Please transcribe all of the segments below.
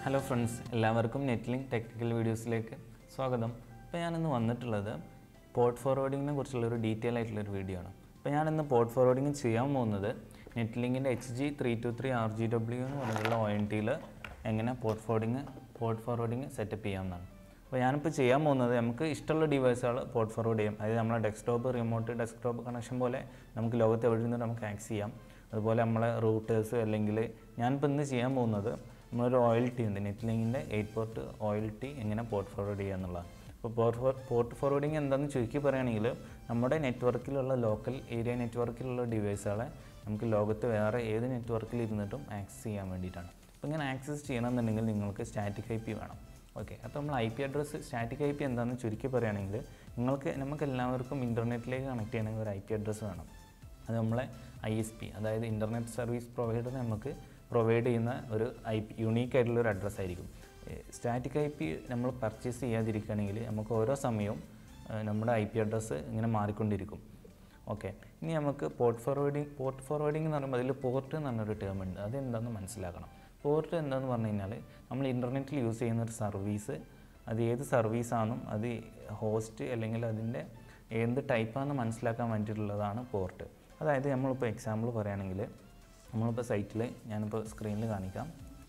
hello friends എല്ലാവർക്കും Netlink technical വീഡിയോസിലേക്ക് സ്വാഗതം ഇപ്പോൾ ഞാനിന്ന് വന്നിട്ടുള്ളത് പോർട്ട് ഫോർവേഡിങ്ങിനെ കുറിച്ചുള്ള ഒരു ഡീറ്റെയിൽ ആയിട്ടുള്ളൊരു വീഡിയോ ആണ് അപ്പോൾ ഞാനിന്ന് പോർട്ട് ഫോർവേഡിങ് ചെയ്യാൻ പോകുന്നത് നെറ്റ്ലിങ്കിൻ്റെ H G three two three R G W എന്ന് പറഞ്ഞിട്ടുള്ള ഒ എൻ ടിയിൽ എങ്ങനെ port forwarding port forwarding setup ചെയ്യാമെന്നാണ് അപ്പോൾ ഞാനിപ്പോൾ ചെയ്യാൻ പോകുന്നത് നമുക്ക് ഇഷ്ടമുള്ള ഡിവൈസുകൾ പോർട്ട് ഫോർവേഡ് ചെയ്യാം അതായത് നമ്മളെ ഡെസ്ക്ടോപ്പ് റിമോട്ട് ഡെസ്ക്ടോപ്പ് കണക്ഷൻ പോലെ നമുക്ക് ലോകത്ത് എവിടെ നിന്ന് നമുക്ക് ആക്സസ് ചെയ്യാം അതുപോലെ നമ്മളെ റൂട്ടേഴ്സ് അല്ലെങ്കിൽ ഞാനിപ്പോൾ ഇന്ന് ചെയ്യാൻ പോകുന്നത് നമ്മളൊരു ഓയിൽ ടി ഉണ്ട് നെറ്റ് ലിങ്കിൻ്റെ എയ്റ്റ് പോർട്ട് ഓയിൽ ടി എങ്ങനെ പോർട്ട് ഫോർവേഡ് ചെയ്യുക എന്നുള്ളതാണ് അപ്പോൾ പോർട്ട് ഫോർ പോർട്ട് ഫോർവേഡിങ് എന്താണെന്ന് ചുരുക്കി പറയുകയാണെങ്കിൽ നമ്മുടെ നെറ്റ്വർക്കിലുള്ള ലോക്കൽ ഏരിയ നെറ്റ്വർക്കിലുള്ള ഡിവൈസുകളെ നമുക്ക് ലോകത്ത് വേറെ ഏത് നെറ്റ്വർക്കിൽ ഇരുന്നിട്ടും ആക്സസ് ചെയ്യാൻ വേണ്ടിയിട്ടാണ് അപ്പോൾ ഇങ്ങനെ ആക്സസ് ചെയ്യണമെന്നുണ്ടെങ്കിൽ നിങ്ങൾക്ക് സ്റ്റാറ്റിക് ഐ പി വേണം ഓക്കെ അപ്പോൾ നമ്മൾ I P address static I P എന്താണെന്ന് ചുരുക്കി പറയുകയാണെങ്കിൽ നിങ്ങൾക്ക് നമുക്ക് എല്ലാവർക്കും ഇൻ്റർനെറ്റിലേക്ക് കണക്ട് ചെയ്യണമെങ്കിൽ ഒരു ഐ പി അഡ്രസ്സ് വേണം അത് നമ്മളെ ഐ എസ് പി അതായത് ഇൻ്റർനെറ്റ് സർവീസ് പ്രൊവൈഡർ നമുക്ക് പ്രൊവൈഡ് ചെയ്യുന്ന ഒരു ഐ പി യുണീക്ക് ആയിട്ടുള്ള ഒരു അഡ്രസ്സ് ആയിരിക്കും സ്റ്റാറ്റിക് ഐ പി നമ്മൾ പർച്ചേസ് ചെയ്യാതിരിക്കുകയാണെങ്കിൽ നമുക്ക് ഓരോ സമയവും ഏഹ്, നമ്മുടെ ഐ പി അഡ്രസ്സ് ഇങ്ങനെ മാറിക്കൊണ്ടിരിക്കും ഓക്കെ ഇനി നമുക്ക് പോർട്ട് ഫോർവേഡിങ് പോർട്ട് ഫോർവേഡിംഗ് എന്ന് പറയുമ്പോൾ അതിൽ പോർട്ട് എന്ന് പറഞ്ഞൊരു ടേം ഉണ്ട് അതെന്താണെന്ന് മനസ്സിലാക്കണം പോർട്ട് എന്താണെന്ന് പറഞ്ഞു കഴിഞ്ഞാൽ നമ്മൾ ഇൻ്റർനെറ്റിൽ യൂസ് ചെയ്യുന്ന ഒരു സർവീസ് അത് ഏത് സർവീസാണെന്നും അത് ഹോസ്റ്റ് അല്ലെങ്കിൽ അതിൻ്റെ എന്ത് ടൈപ്പാണെന്ന് മനസ്സിലാക്കാൻ വേണ്ടിയിട്ടുള്ളതാണ് പോർട്ട് അതായത് നമ്മളിപ്പോൾ എക്സാമ്പിൾ പറയുകയാണെങ്കിൽ നമ്മളിപ്പോൾ സൈറ്റിൽ ഞാനിപ്പോൾ സ്ക്രീനിൽ കാണിക്കാം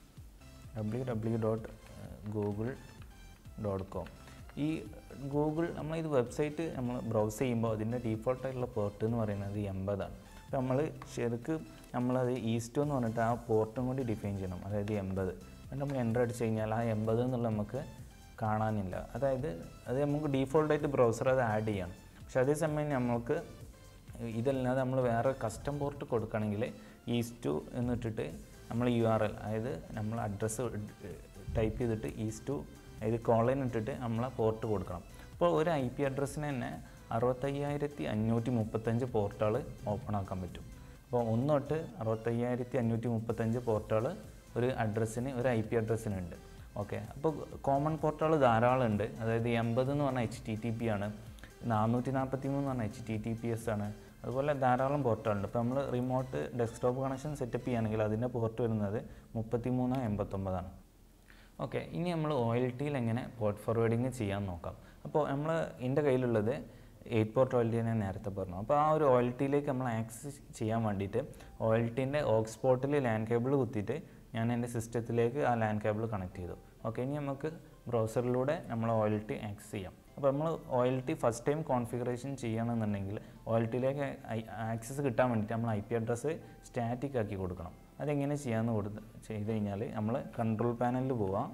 W W dot Google dot com ഈ ഗൂഗിൾ നമ്മൾ ഇത് വെബ്സൈറ്റ് നമ്മൾ ബ്രൗസ് ചെയ്യുമ്പോൾ അതിൻ്റെ ഡീഫോൾട്ടായിട്ടുള്ള പോർട്ട് എന്ന് പറയുന്നത് എൺപതാണ് അപ്പോൾ നമ്മൾ ശരിക്കും നമ്മളത് ഈസ്റ്റ് എന്ന് പറഞ്ഞിട്ട് ആ പോർട്ടും കൂടി ഡിഫൈൻ ചെയ്യണം അതായത് എൺപത് എന്നിട്ട് നമ്മൾ എൻ്റർ അടിച്ച് കഴിഞ്ഞാൽ ആ എൺപത് എന്നുള്ള നമുക്ക് കാണാനില്ല അതായത് അത് നമുക്ക് ഡീഫോൾട്ടായിട്ട് ബ്രൗസർ അത് ആഡ് ചെയ്യണം പക്ഷെ അതേസമയം നമ്മൾക്ക് ഇതല്ലാതെ നമ്മൾ വേറെ കസ്റ്റം പോർട്ട് കൊടുക്കുകയാണെങ്കിൽ ഈസ് ടു എന്നിട്ടിട്ട് നമ്മൾ യു ആർ എൽ അതായത് നമ്മൾ അഡ്രസ്സ് ടൈപ്പ് ചെയ്തിട്ട് ഈസ് ടു അതായത് കോളൈൻ ഇട്ടിട്ട് നമ്മൾ പോർട്ട് കൊടുക്കണം അപ്പോൾ ഒരു ഐ പി അഡ്രസ്സിന് തന്നെ അറുപത്തയ്യായിരത്തി അഞ്ഞൂറ്റി മുപ്പത്തഞ്ച് പോർട്ടുകൾ ഓപ്പൺ ആക്കാൻ പറ്റും അപ്പോൾ ഒന്ന് തൊട്ട് അറുപത്തയ്യായിരത്തി അഞ്ഞൂറ്റി മുപ്പത്തഞ്ച് പോർട്ടുകൾ ഒരു അഡ്രസ്സിന് ഒരു ഐ പി അഡ്രസ്സിനുണ്ട് ഓക്കെ അപ്പോൾ കോമൺ പോർട്ടുകൾ ധാരാളം ഉണ്ട് അതായത് എൺപത് എന്ന് പറഞ്ഞാൽ എച്ച് ടി ടി പി ആണ് നാനൂറ്റി നാൽപ്പത്തി മൂന്ന് പറഞ്ഞാൽ H T T P S ആണ് അതുപോലെ ധാരാളം പോർട്ടുകളുണ്ട് ഇപ്പോൾ നമ്മൾ റിമോട്ട് ഡെസ്ക്ടോപ്പ് കണക്ഷൻ സെറ്റപ്പ് ചെയ്യുകയാണെങ്കിൽ അതിൻ്റെ പോർട്ട് വരുന്നത് മുപ്പത്തി മൂന്ന് എൺപത്തൊമ്പതാണ് ഓക്കെ ഇനി നമ്മൾ ഒ എൽ ടിയിൽ എങ്ങനെ പോർട്ട് ഫോർവേഡിങ് ചെയ്യാൻ നോക്കാം അപ്പോൾ നമ്മൾ എൻ്റെ കയ്യിലുള്ളത് എയ്റ്റ് പോർട്ട് ഓയിൽ ടി ഞാൻ നേരത്തെ പറഞ്ഞു അപ്പോൾ ആ ഒരു ഓയിൽ ടിയിലേക്ക് നമ്മൾ ആക്സസ് ചെയ്യാൻ വേണ്ടിയിട്ട് ഓയിൽ ടീൻ്റെ ഓക്സ് പോർട്ടിൽ ലാൻഡ് കേബിൾ കുത്തിയിട്ട് ഞാൻ എൻ്റെ സിസ്റ്റത്തിലേക്ക് ആ ലാൻഡ് കേബിൾ കണക്ട് ചെയ്തു ഓക്കെ ഇനി നമുക്ക് ബ്രൗസറിലൂടെ നമ്മൾ ഓയിൽ ടി ആക്സസ് ചെയ്യാം അപ്പോൾ നമ്മൾ ഓയിൽ ടി ഫസ്റ്റ് ടൈം കോൺഫിഗറേഷൻ ചെയ്യണമെന്നുണ്ടെങ്കിൽ ഓയിൽ ടിയിലേക്ക് ആക്സസ് കിട്ടാൻ വേണ്ടിയിട്ട് നമ്മൾ ഐ പി അഡ്രസ്സ് സ്റ്റാറ്റിക് ആക്കി കൊടുക്കണം അതെങ്ങനെ ചെയ്യാമെന്ന് കൊടുത്ത് ചെയ്ത് കഴിഞ്ഞാൽ നമ്മൾ കൺട്രോൾ പാനലിൽ പോവാം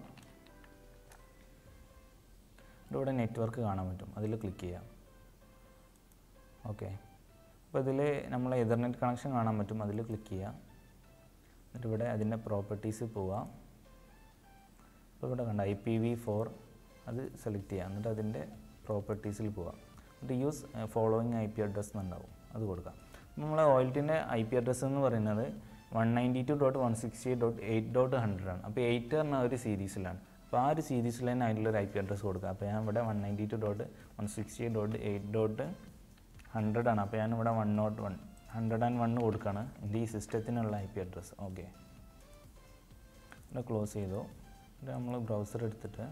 ഇവിടെ നെറ്റ്വർക്ക് കാണാൻ പറ്റും അതിൽ ക്ലിക്ക് ചെയ്യാം ഓക്കെ അപ്പോൾ ഇതിൽ നമ്മൾ എതർനെറ്റ് കണക്ഷൻ കാണാൻ പറ്റും അതിൽ ക്ലിക്ക് ചെയ്യാം എന്നിട്ട് ഇവിടെ അതിൻ്റെ പ്രോപ്പർട്ടീസ് പോവാം അപ്പോൾ ഇവിടെ കണ്ട ഐ പി വി ഫോർ അത് സെലക്ട് ചെയ്യാം എന്നിട്ട് അതിൻ്റെ പ്രോപ്പർട്ടീസിൽ പോവാം എന്നിട്ട് use following I P address എന്നുണ്ടാവും അത് കൊടുക്കാം നമ്മൾ ഓയിൽറ്റിൻ്റെ ഐ പി അഡ്രസ്സ് എന്ന് പറയുന്നത് one ninety two dot one sixty eight dot eight dot hundred ആണ് അപ്പോൾ എയ്റ്റ് പറഞ്ഞ ഒരു സീരീസിലാണ് അപ്പോൾ ആ ഒരു സീരീസിൽ തന്നെ അതിലൊരു ഐ പി അഡ്രസ്സ് കൊടുക്കുക അപ്പോൾ ഞാൻ ഇവിടെ one ninety two dot one sixty eight dot eight dot hundred ആണ് അപ്പോൾ ഞാനിവിടെ one dot one hundred and one കൊടുക്കുകയാണ് എൻ്റെ ഈ സിസ്റ്റത്തിനുള്ള ഐ പി അഡ്രസ്സ് ഓക്കെ ഇവിടെ ക്ലോസ് ചെയ്തു എന്നിട്ട് നമ്മൾ ബ്രൗസർ എടുത്തിട്ട്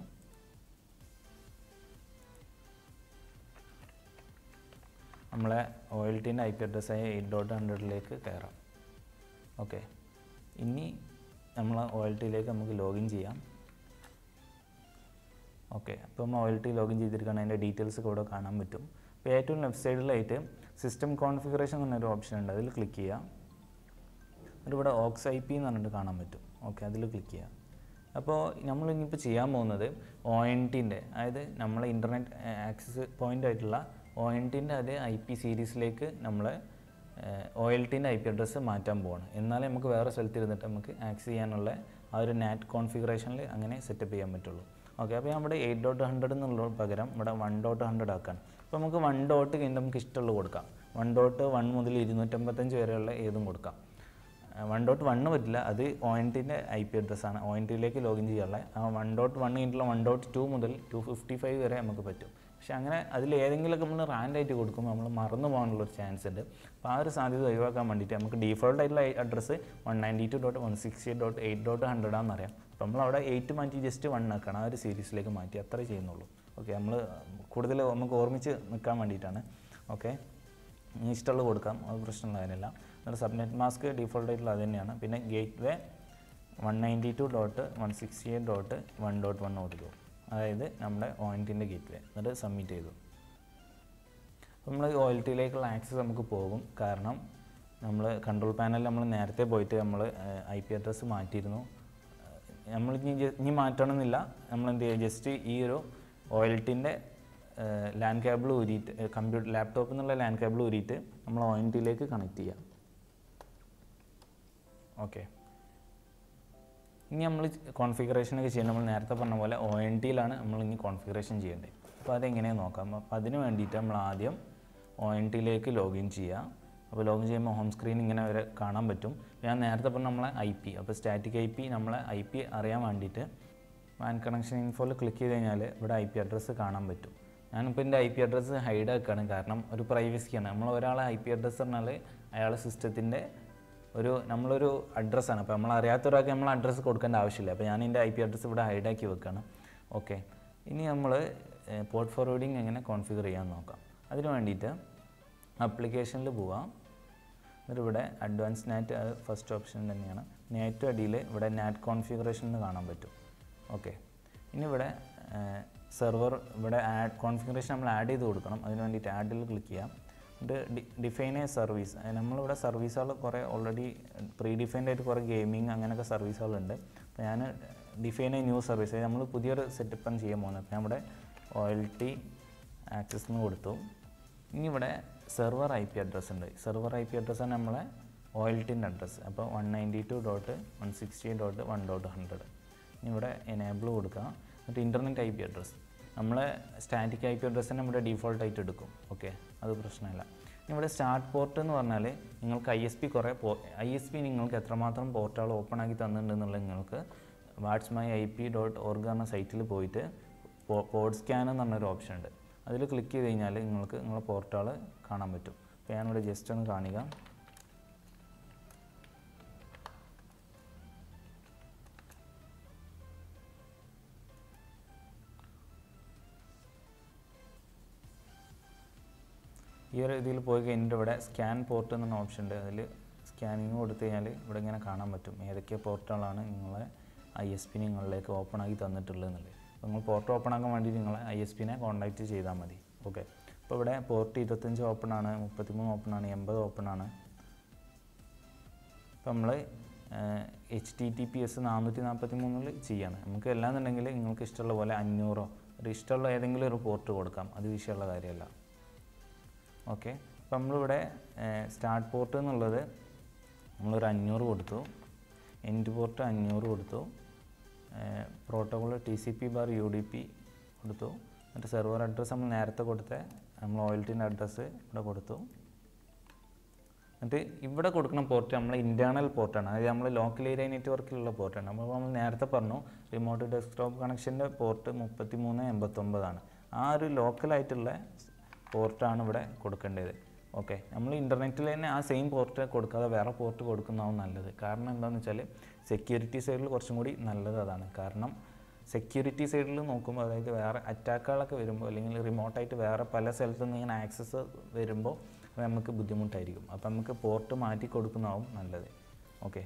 നമ്മളെ ഓയിൽ ടീൻ്റെ ഐ പി അഡ്രസ്സായ എയ്റ്റ് ഡോട്ട് ഹൺഡ്രഡിലേക്ക് കയറാം ഓക്കെ ഇനി നമ്മൾ ഓയിൽ ടീയിലേക്ക് നമുക്ക് ലോഗിൻ ചെയ്യാം ഓക്കെ അപ്പോൾ നമ്മൾ ഓയിൽ ടീ ലോഗിൻ ചെയ്തിരിക്കുകയാണ് അതിൻ്റെ ഡീറ്റെയിൽസ് ഒക്കെ ഇവിടെ കാണാൻ പറ്റും അപ്പോൾ ഏറ്റവും ലെഫ്റ്റ് സൈഡിലായിട്ട് സിസ്റ്റം കോൺഫിഗറേഷൻ എന്നൊരു ഓപ്ഷൻ ഉണ്ട് അതിൽ ക്ലിക്ക് ചെയ്യാം എന്നിട്ട് ഇവിടെ ഓക്സ് ഐ പി എന്ന് പറഞ്ഞിട്ട് കാണാൻ പറ്റും ഓക്കെ അതിൽ ക്ലിക്ക് ചെയ്യാം അപ്പോൾ നമ്മൾ ഇനിയിപ്പോൾ ചെയ്യാൻ പോകുന്നത് ഒ എൻ ടിൻ്റെ അതായത് നമ്മളെ ഇൻ്റർനെറ്റ് ആക്സസ് പോയിൻ്റ് ആയിട്ടുള്ള ഒ എൻ ടിൻ്റെ അതേ ഐ പി സീരീസിലേക്ക് നമ്മൾ ഒ എൽ ടിൻ്റെ ഐ പി അഡ്രസ്സ് മാറ്റാൻ പോവാണ് എന്നാലേ നമുക്ക് വേറെ സ്ഥലത്ത് ഇരുന്നിട്ട് നമുക്ക് ആക്സസ് ചെയ്യാനുള്ള ആ ഒരു നാറ്റ് കോൺഫിഗറേഷനിൽ അങ്ങനെ സെറ്റപ്പ് ചെയ്യാൻ പറ്റുള്ളൂ ഓക്കെ അപ്പോൾ ഞാൻ ഇവിടെ എയ്റ്റ് ഡോട്ട് ഹൺഡ്രഡ് എന്നുള്ള പകരം ഇവിടെ വൺ ഡോട്ട് ഹൺഡ്രഡ് ആക്കാണ് അപ്പോൾ നമുക്ക് വൺ ഡോട്ട് കഴിഞ്ഞ് നമുക്ക് ഇഷ്ടമുള്ളത് കൊടുക്കാം വൺ ഡോട്ട് വൺ മുതൽ ഇരുന്നൂറ്റമ്പത്തഞ്ച് വരെയുള്ള ഏതും കൊടുക്കാം വൺ ഡോട്ട് വണ്ണ് പറ്റില്ല അത് ഒ എൻ ടിൻ്റെ ഐ പി അഡ്രസ്സാണ് ഒ എൻ ടിയിലേക്ക് ലോഗിൻ ചെയ്യാനുള്ള ആ വൺ ഡോട്ട് വൺ കഴിഞ്ഞിട്ടുള്ള വൺ ഡോട്ട് ടു മുതൽ ടു ഫിഫ്റ്റി ഫൈവ് വരെ നമുക്ക് പറ്റും പക്ഷേ അങ്ങനെ അതിൽ ഏതെങ്കിലുമൊക്കെ നമ്മൾ റാൻഡായിട്ട് കൊടുക്കുമ്പോൾ നമ്മൾ മറന്നു പോകാനുള്ള ഒരു ചാൻസ് ഉണ്ട് അപ്പോൾ ആ ഒരു സാധ്യത ഒഴിവാക്കാൻ വേണ്ടിയിട്ട് നമുക്ക് ഡീഫോൾട്ട് ആയിട്ടുള്ള address one ninety two dot one sixty dot eight dot hundred ആണെന്നറിയാം അപ്പോൾ നമ്മളവിടെ എയ്റ്റ് മാറ്റി ജസ്റ്റ് വൺ ആക്കണം ആ ഒരു സീരീസിലേക്ക് മാറ്റി അത്രേ ചെയ്യുന്നുള്ളൂ ഓക്കെ നമ്മൾ കൂടുതൽ നമുക്ക് ഓർമ്മിച്ച് നിൽക്കാൻ വേണ്ടിയിട്ടാണ് ഓക്കെ ഇനി ഇഷ്ടമുള്ളത് കൊടുക്കാം അത് പ്രശ്നമുള്ള കാര്യമില്ല എന്നിട്ട് സബ്നെറ്റ് മാസ്ക് ഡീഫോൾട്ട് ആയിട്ടുള്ള അത് തന്നെയാണ് പിന്നെ gateway one ninety two dot one sixty eight dot one dot one കൊടുത്തു അതായത് നമ്മുടെ ഓയിൻറ്റിൻ്റെ ഗേറ്റ് വേ എന്നിട്ട് സബ്മിറ്റ് ചെയ്തു നമ്മൾ ഓയിൽറ്റിയിലേക്കുള്ള ആക്സസ് നമുക്ക് പോകും കാരണം നമ്മൾ കൺട്രോൾ പാനലിൽ നമ്മൾ നേരത്തെ പോയിട്ട് നമ്മൾ ഐ പി അഡ്രസ്സ് മാറ്റിയിരുന്നു നമ്മൾ ഇനി ജ- ഇനി മാറ്റണമെന്നില്ല നമ്മൾ എന്ത് ചെയ്യുക ജസ്റ്റ് ഈ ഒരു ഓയിൽറ്റിൻ്റെ ലാൻ കേബിൾ ഊരിയിട്ട് കമ്പ്യൂട്ടർ ലാപ്ടോപ്പിൽ നിന്നുള്ള ലാൻ കേബിൾ ഊരിയിട്ട് നമ്മൾ ഓയിൻറ്റിലേക്ക് കണക്ട് ചെയ്യാം ഓക്കെ ഇനി നമ്മൾ കോൺഫിഗറേഷനൊക്കെ ചെയ്യുന്നത് നമ്മൾ നേരത്തെ പറഞ്ഞ പോലെ ഒ എൻ ടിയിലാണ് നമ്മൾ ഇനി കോൺഫിഗറേഷൻ ചെയ്യേണ്ടത് അപ്പോൾ അതെങ്ങനെയാണ് നോക്കാം അപ്പോൾ അതിന് വേണ്ടിയിട്ട് നമ്മൾ ആദ്യം ഒ എൻ ടിയിലേക്ക് ലോഗിൻ ചെയ്യുക അപ്പോൾ ലോഗിൻ ചെയ്യുമ്പോൾ ഹോം സ്ക്രീൻ ഇങ്ങനെ വരെ കാണാൻ പറ്റും ഞാൻ നേരത്തെ പറഞ്ഞ നമ്മളെ ഐ പി അപ്പോൾ സ്റ്റാറ്റിക് ഐ പി നമ്മളെ ഐ പി അറിയാൻ വേണ്ടിയിട്ട് വാൻ കണക്ഷൻ ഇൻഫോയിൽ ക്ലിക്ക് ചെയ്ത് കഴിഞ്ഞാൽ ഇവിടെ ഐ പി അഡ്രസ്സ് കാണാൻ പറ്റും ഞാനിപ്പോൾ എൻ്റെ ഐ പി അഡ്രസ്സ് ഹൈഡ് ആക്കുകയാണ് കാരണം ഒരു പ്രൈവസിയാണ് നമ്മൾ ഒരാളെ ഐ പി അഡ്രസ്സ് പറഞ്ഞാൽ അയാളെ സിസ്റ്റത്തിൻ്റെ ഒരു നമ്മളൊരു അഡ്രസ്സാണ് അപ്പോൾ നമ്മൾ അറിയാത്ത ഒരാൾക്ക് നമ്മൾ അഡ്രസ്സ് കൊടുക്കേണ്ട ആവശ്യമില്ല അപ്പോൾ ഞാൻ എൻ്റെ ഐ പി അഡ്രസ്സ് ഇവിടെ ഹൈഡാക്കി വെക്കുകയാണ് ഓക്കെ ഇനി നമ്മൾ പോർട്ട് ഫോർവേഡിങ് എങ്ങനെ കോൺഫിഗർ ചെയ്യാൻ നോക്കാം അതിന് വേണ്ടിയിട്ട് ആപ്ലിക്കേഷനിൽ പോവാം എന്നിട്ട് ഇവിടെ അഡ്വാൻസ് നാറ്റ് അത് ഫസ്റ്റ് ഓപ്ഷൻ തന്നെയാണ് നേറ്റ് അടിയിൽ ഇവിടെ നാറ്റ് കോൺഫിഗറേഷൻ എന്ന് കാണാൻ പറ്റും ഓക്കെ ഇനി ഇവിടെ സെർവർ ഇവിടെ ആഡ് കോൺഫിഗറേഷൻ നമ്മൾ ആഡ് ചെയ്ത് കൊടുക്കണം അതിന് വേണ്ടിയിട്ട് ആഡിൽ ക്ലിക്ക് ചെയ്യാം എന്നിട്ട് ഡിഫൈൻ എ സർവീസ് നമ്മളിവിടെ സർവീസുകൾ കുറേ ഓൾറെഡി പ്രീ ഡിഫൈൻഡ് ആയിട്ട് കുറേ ഗെയിമിങ് അങ്ങനെയൊക്കെ സർവീസുകളുണ്ട് അപ്പോൾ ഞാൻ ഡിഫൈൻ എ ന്യൂ സർവീസ് നമ്മൾ പുതിയൊരു സെറ്റപ്പാണ് ചെയ്യാൻ പോകുന്നത് അപ്പോൾ ഞാൻ ഇവിടെ ഓയിൽറ്റി ആക്സസ് എന്ന് കൊടുത്തു ഇനി ഇവിടെ സെർവർ ഐ പി അഡ്രസ്സ് ഉണ്ട് സെർവർ ഐ പി അഡ്രസ്സാണ് നമ്മളെ ഓയിൽറ്റിൻ്റെ അഡ്രസ്സ് അപ്പോൾ one ninety two dot one sixty dot one dot hundred ഇനി ഇവിടെ എനേബിൾ കൊടുക്കുക എന്നിട്ട് ഇൻ്റർനെറ്റ് ഐ പി അഡ്രസ്സ് നമ്മളെ സ്റ്റാറ്റിക് ഐ പി അഡ്രസ്സ് തന്നെ ഇവിടെ ഡീഫോൾട്ട് ആയിട്ട് എടുക്കും ഓക്കെ അത് പ്രശ്നമില്ല ഇനി ഇവിടെ സ്റ്റാർട്ട് പോർട്ട് എന്ന് പറഞ്ഞാൽ നിങ്ങൾക്ക് ഐ എസ് പി കുറേ പോ ഐ എസ് പി നിങ്ങൾക്ക് എത്രമാത്രം പോർട്ടുകൾ ഓപ്പൺ ആക്കി തന്നിട്ടുണ്ടെന്നുള്ളത് നിങ്ങൾക്ക് what's my I P dot org എന്ന സൈറ്റിൽ പോയിട്ട് പോർട്ട് സ്കാൻ എന്ന് പറഞ്ഞൊരു ഓപ്ഷൻ ഉണ്ട് അതിൽ ക്ലിക്ക് ചെയ്ത് കഴിഞ്ഞാൽ നിങ്ങൾക്ക് നിങ്ങളെ പോർട്ടുകൾ കാണാൻ പറ്റും അപ്പോൾ ഞാനിവിടെ ജസ്റ്റ് ഒന്ന് കാണുക ഈ ഒരു ഇതിൽ പോയി കഴിഞ്ഞിട്ട് ഇവിടെ സ്കാൻ പോർട്ട് എന്ന ഓപ്ഷൻ ഉണ്ട് അതിൽ സ്കാനിങ് കൊടുത്തു കഴിഞ്ഞാൽ ഇവിടെ ഇങ്ങനെ കാണാൻ പറ്റും ഏതൊക്കെ പോർട്ടുകളാണ് നിങ്ങളെ ഐ എസ് പി നിങ്ങളിലേക്ക് ഓപ്പൺ ആക്കി തന്നിട്ടുള്ളത് എന്നുള്ളത് അപ്പോൾ നിങ്ങൾ പോർട്ട് ഓപ്പൺ ആക്കാൻ വേണ്ടി നിങ്ങൾ ഐ എസ് പിനെ കോൺടാക്റ്റ് ചെയ്താൽ മതി ഓക്കെ അപ്പോൾ ഇവിടെ പോർട്ട് ഇരുപത്തഞ്ച് ഓപ്പൺ ആണ് മുപ്പത്തിമൂന്ന് ഓപ്പൺ ആണ് എൺപത് ഓപ്പൺ ആണ് അപ്പോൾ നമ്മൾ H T T P S നാനൂറ്റി നാൽപ്പത്തി മൂന്നിൽ ചെയ്യാണ് നമുക്ക് എല്ലാന്നുണ്ടെങ്കിൽ നിങ്ങൾക്ക് ഇഷ്ടമുള്ള പോലെ അഞ്ഞൂറോ ഒരു ഇഷ്ടമുള്ള ഏതെങ്കിലും ഒരു പോർട്ട് കൊടുക്കാം അത് വിഷയമുള്ള കാര്യമല്ല ഓക്കെ അപ്പം നമ്മളിവിടെ സ്റ്റാർട്ട് പോർട്ട് എന്നുള്ളത് നമ്മളൊരു അഞ്ഞൂറ് കൊടുത്തു എൻഡ് പോർട്ട് അഞ്ഞൂറ് കൊടുത്തു protocol T C P bar U D P കൊടുത്തു എന്നിട്ട് സെർവർ അഡ്രസ്സ് നമ്മൾ നേരത്തെ കൊടുത്ത നമ്മൾ ഓയിൽറ്റിൻ്റെ അഡ്രസ്സ് ഇവിടെ കൊടുത്തു എന്നിട്ട് ഇവിടെ കൊടുക്കുന്ന പോർട്ട് നമ്മൾ ഇൻറ്റേർണൽ പോർട്ടാണ് അതായത് നമ്മൾ ലോക്കൽ ഏരിയ നെറ്റ്വർക്കിലുള്ള പോർട്ടാണ് അപ്പോൾ നമ്മൾ നേരത്തെ പറഞ്ഞു റിമോട്ട് ഡെസ്ക്ടോപ്പ് കണക്ഷൻ്റെ പോർട്ട് മുപ്പത്തി മൂന്ന് എൺപത്തൊമ്പതാണ് ആ ഒരു ലോക്കലായിട്ടുള്ള പോർട്ടാണ് ഇവിടെ കൊടുക്കേണ്ടത് ഓക്കെ നമ്മൾ ഇൻ്റർനെറ്റിൽ തന്നെ ആ സെയിം പോർട്ട് കൊടുക്കാതെ വേറെ പോർട്ട് കൊടുക്കുന്നതാവും നല്ലത് കാരണം എന്താണെന്ന് വെച്ചാൽ സെക്യൂരിറ്റി സൈഡിൽ കുറച്ചും കൂടി നല്ലത് അതാണ് കാരണം സെക്യൂരിറ്റി സൈഡിൽ നോക്കുമ്പോൾ അതായത് വേറെ അറ്റാക്കുകളൊക്കെ വരുമ്പോൾ അല്ലെങ്കിൽ റിമോട്ടായിട്ട് വേറെ പല സ്ഥലത്തു നിന്ന് ഇങ്ങനെ ആക്സസ് വരുമ്പോൾ അത് നമുക്ക് ബുദ്ധിമുട്ടായിരിക്കും അപ്പോൾ നമുക്ക് പോർട്ട് മാറ്റി കൊടുക്കുന്നതാവും നല്ലത് ഓക്കെ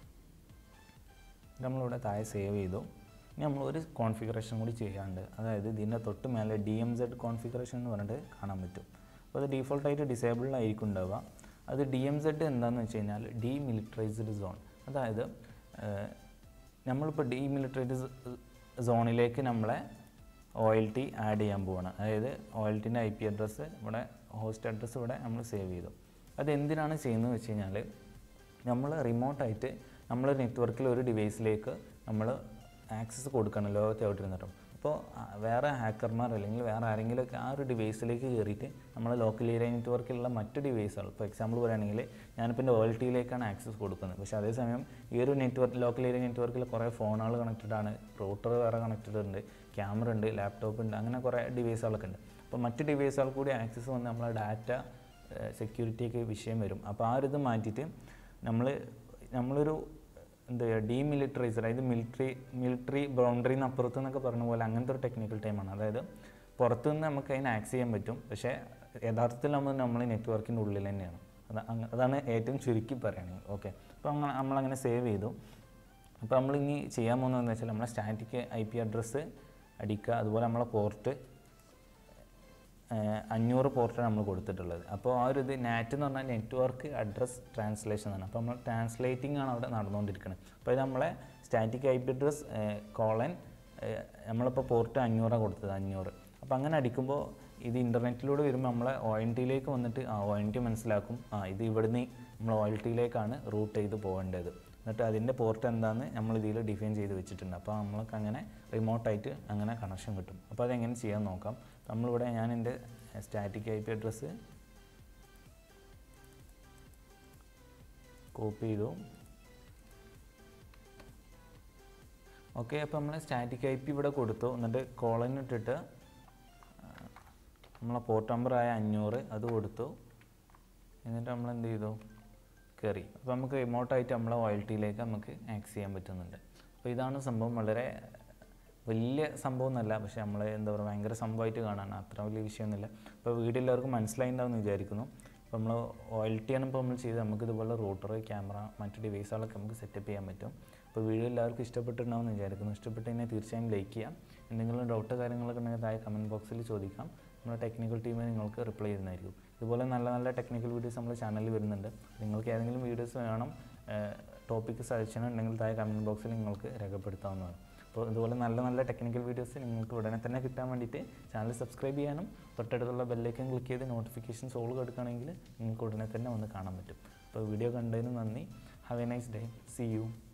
നമ്മളിവിടെ താഴെ സേവ് ചെയ്തു ഇനി നമ്മൾ ഒരു കോൺഫിഗറേഷൻ കൂടി ചെയ്യാണ്ട് അതായത് ഇതിൻ്റെ തൊട്ട് മേലെ ഡി എം സെഡ് കോൺഫിഗറേഷൻ എന്ന് പറഞ്ഞിട്ട് കാണാൻ പറ്റും അപ്പോൾ അത് ഡീഫോൾട്ടായിട്ട് ഡിസേബിൾഡ് ആയിരിക്കും ഉണ്ടാവുക അത് ഡി എം സെഡ് എന്താണെന്ന് വെച്ച് കഴിഞ്ഞാൽ ഡി മിലിറ്ററൈസ്ഡ് സോൺ അതായത് ഏഹ്, നമ്മളിപ്പോൾ ഡി മിലിറ്ററൈസ്ഡ് സോണിലേക്ക് നമ്മളെ ഓയിൽറ്റി ആഡ് ചെയ്യാൻ പോവാണ് അതായത് ഓയിൽറ്റിൻ്റെ ഐ പി അഡ്രസ്സ് ഇവിടെ ഹോസ്റ്റ് അഡ്രസ്സ് ഇവിടെ നമ്മൾ സേവ് ചെയ്തു അത് എന്തിനാണ് ചെയ്യുന്നത് വെച്ച് കഴിഞ്ഞാൽ നമ്മൾ റിമോട്ടായിട്ട് നമ്മൾ നെറ്റ്വർക്കിൽ ഒരു ഡിവൈസിലേക്ക് നമ്മൾ ആക്സസ് കൊടുക്കണം ലോകത്ത് എവിടെ ഇരുന്നിട്ടും അപ്പോൾ ആ, വേറെ ഹാക്കർമാർ അല്ലെങ്കിൽ വേറെ ആരെങ്കിലുമൊക്കെ ആ ഒരു ഡിവൈസിലേക്ക് കയറിയിട്ട് നമ്മൾ ലോക്കൽ ഏരിയ നെറ്റ്വർക്കിലുള്ള മറ്റ് ഡിവൈസുകൾ ഇപ്പോൾ എക്സാമ്പിൾ പറയുകയാണെങ്കിൽ ഞാനിപ്പോൾ എൻ്റെ ഓൾട്ടിയിലേക്കാണ് ആക്സസ് കൊടുക്കുന്നത് പക്ഷേ അതേസമയം ഈ ഒരു നെറ്റ്വർക്ക് ലോക്കൽ ഏരിയ നെറ്റ്വർക്കിൽ കുറേ ഫോണുകൾ കണക്റ്റഡ് ആണ് റൂട്ടർ വേറെ കണക്റ്റഡ് ഉണ്ട് ക്യാമറ ഉണ്ട് ലാപ്ടോപ്പ് ഉണ്ട് അങ്ങനെ കുറേ ഡിവൈസുകളൊക്കെ ഉണ്ട് അപ്പോൾ മറ്റ് ഡിവൈസുകൾ കൂടി ആക്സസ് വന്ന് നമ്മളെ ഡാറ്റ സെക്യൂരിറ്റിയൊക്കെ വിഷയം വരും അപ്പോൾ ആ ഒരു ഇത് മാറ്റിയിട്ട് നമ്മൾ നമ്മളൊരു എന്താ പറയുക ഡീമിലിറ്ററൈസർ അതായത് മിലിറ്ററി മിലിറ്ററി ബൗണ്ടറിന്ന് അപ്പുറത്ത് എന്നൊക്കെ പറഞ്ഞ പോലെ അങ്ങനത്തെ ഒരു ടെക്നിക്കൽ ടൈമാണ് അതായത് പുറത്തു നിന്ന് നമുക്ക് അതിനെ ആക്സ് ചെയ്യാൻ പറ്റും പക്ഷേ യഥാർത്ഥത്തിൽ നമ്മൾ നമ്മൾ നെറ്റ്വർക്കിൻ്റെ ഉള്ളിൽ തന്നെയാണ് അത് അങ്ങ- അതാണ് ഏറ്റവും ചുരുക്കി പറയുകയാണെങ്കിൽ ഓക്കെ അപ്പോൾ അങ്ങനെ നമ്മളങ്ങനെ സേവ് ചെയ്തു അപ്പോൾ നമ്മൾ ഇനി ചെയ്യാൻ പോകുന്നതെന്ന് വെച്ചാൽ നമ്മളെ സ്റ്റാറ്റിക് ഐ പി അഡ്രസ്സ് അടിക്കുക അതുപോലെ നമ്മളെ പോർട്ട് അഞ്ഞൂറ് പോർട്ടാണ് നമ്മൾ കൊടുത്തിട്ടുള്ളത് അപ്പോൾ ആ ഒരു ഇത് നാറ്റ് എന്ന് പറഞ്ഞാൽ നെറ്റ്വർക്ക് അഡ്രസ് ട്രാൻസ്ലേഷൻ ആണ് അപ്പോൾ നമ്മൾ ട്രാൻസ്ലേറ്റിംഗ് ആണ് അവിടെ നടന്നുകൊണ്ടിരിക്കുന്നത് അപ്പോൾ ഇത് നമ്മളെ static I P address colon നമ്മളിപ്പോൾ പോർട്ട് അഞ്ഞൂറാണ് കൊടുത്തത് അഞ്ഞൂറ് അപ്പോൾ അങ്ങനെ അടിക്കുമ്പോൾ ഇത് ഇൻ്റർനെറ്റിലൂടെ വരുമ്പോൾ നമ്മളെ ഒ എൻ ടിയിലേക്ക് വന്നിട്ട് ആ ഒ എൻ ടി മനസ്സിലാക്കും ആ ഇത് ഇവിടുന്ന് നമ്മൾ ഒ എൽ ടിയിലേക്കാണ് റൂട്ട് ചെയ്ത് പോകേണ്ടത് എന്നിട്ട് അതിൻ്റെ പോർട്ട് എന്താണെന്ന് നമ്മൾ ഇതിൽ ഡിഫൈൻ ചെയ്ത് വെച്ചിട്ടുണ്ട് അപ്പോൾ നമ്മൾക്ക് അങ്ങനെ റിമോട്ടായിട്ട് അങ്ങനെ കണക്ഷൻ കിട്ടും അപ്പോൾ അതെങ്ങനെ ചെയ്യാൻ നോക്കാം നമ്മളിവിടെ ഞാൻ എൻ്റെ static I P address copy ചെയ്തു ഓക്കെ അപ്പോൾ നമ്മൾ സ്റ്റാറ്റിക് ഐ പി ഇവിടെ കൊടുത്തു എന്നിട്ട് കോളൻ ഇട്ടിട്ട് ആ, നമ്മളെ പോർട്ട് നമ്പറായ അഞ്ഞൂറ് അത് കൊടുത്തു എന്നിട്ട് നമ്മൾ എന്ത് ചെയ്തു കയറി അപ്പോൾ നമുക്ക് റിമോട്ടായിട്ട് നമ്മളെ ഓയിൽറ്റിയിലേക്ക് നമുക്ക് ആക്സ് ചെയ്യാൻ പറ്റുന്നുണ്ട് അപ്പോൾ ഇതാണ് സംഭവം വളരെ വലിയ സംഭവം എന്നല്ല പക്ഷേ നമ്മൾ എന്താ പറയുക ഭയങ്കര സംഭവമായിട്ട് കാണാൻ അത്ര വലിയ വിഷയമൊന്നുമില്ല അപ്പോൾ വീഡിയോ എല്ലാവർക്കും മനസ്സിലായിട്ടുണ്ടാവുമെന്ന് വിചാരിക്കുന്നു അപ്പോൾ നമ്മൾ ഓയിൽറ്റിയാണ് ഇപ്പോൾ നമ്മൾ ചെയ്തത് നമുക്ക് ഇതുപോലെ റൂട്ടർ ക്യാമറ മറ്റു ഡിവൈസുകളൊക്കെ നമുക്ക് സെറ്റപ്പ് ചെയ്യാൻ പറ്റും അപ്പോൾ വീഡിയോ എല്ലാവർക്കും ഇഷ്ടപ്പെട്ടിട്ടുണ്ടാവുമെന്ന് വിചാരിക്കുന്നു ഇഷ്ടപ്പെട്ട് കഴിഞ്ഞാൽ തീർച്ചയായും ലൈക്ക് ചെയ്യാം എന്തെങ്കിലും ഡൗട്ട് കാര്യങ്ങളൊക്കെ ഉണ്ടെങ്കിൽ താഴെ കമൻറ്റ് ബോക്സിൽ ചോദിക്കാം നമ്മുടെ ടെക്നിക്കൽ ടീം നിങ്ങൾക്ക് റിപ്ലൈ ചെയ്യുന്നതായിരിക്കും ഇതുപോലെ നല്ല നല്ല ടെക്നിക്കൽ വീഡിയോസ് നമ്മുടെ ചാനലിൽ വരുന്നുണ്ട് നിങ്ങൾക്ക് ഏതെങ്കിലും വീഡിയോസ് വേണം ടോപ്പിക്ക് സജഷൻ ഉണ്ടെങ്കിൽ താഴെ കമൻറ്റ് ബോക്സിൽ നിങ്ങൾക്ക് രേഖപ്പെടുത്താവുന്നതാണ് അപ്പോൾ ഇതുപോലെ നല്ല നല്ല ടെക്നിക്കൽ വീഡിയോസ് നിങ്ങൾക്ക് ഉടനെ തന്നെ കിട്ടാൻ വേണ്ടിയിട്ട് ചാനൽ സബ്സ്ക്രൈബ് ചെയ്യാനും തൊട്ടടുത്തുള്ള ബെല്ലൈക്കൻ ക്ലിക്ക് ചെയ്ത് നോട്ടിഫിക്കേഷൻസ് ഓൾ കൊടുക്കുകയാണെങ്കിൽ നിങ്ങൾക്ക് ഉടനെ തന്നെ വന്ന് കാണാൻ പറ്റും അപ്പോൾ വീഡിയോ കണ്ടതിന് നന്ദി have a nice day see U